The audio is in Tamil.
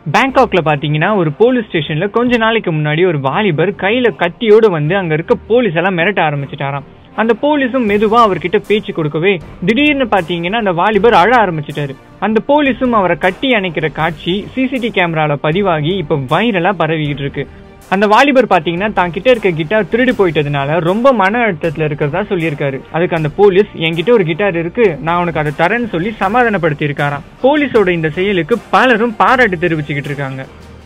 பேங்காக்ல பாத்தீங்கன்னா ஒரு போலீஸ் ஸ்டேஷன்ல கொஞ்ச நாளைக்கு முன்னாடி ஒரு வாலிபர் கையில கத்தியோடு வந்து அங்க இருக்க போலீஸ் எல்லாம் மிரட்ட ஆரம்பிச்சிட்டாராம் அந்த போலீஸும் மெதுவா அவர்கிட்ட பேச்சு கொடுக்கவே திடீர்னு பாத்தீங்கன்னா அந்த வாலிபர் அழ ஆரம்பிச்சிட்டாரு அந்த போலீஸும் அவரை கட்டி அணைக்கிற காட்சி சிசிடி கேமரால பதிவாகி இப்ப வைரலா பரவிக்கிட்டு இருக்கு அந்த வாலிபர் பாத்தீங்கன்னா தான் கிட்ட இருக்க கிட்டார் திருடி போயிட்டதுனால ரொம்ப மன அழுத்தத்துல இருக்கிறதா சொல்லியிருக்காரு அதுக்கு அந்த போலீஸ் என்கிட்ட ஒரு கிட்டார் இருக்கு நான் உனக்கு அதை தரேன்னு சொல்லி சமாதானப்படுத்தி இருக்காராம் போலீஸோட இந்த செயலுக்கு பலரும் பாராட்டு தெரிவிச்சுக்கிட்டு இருக்காங்க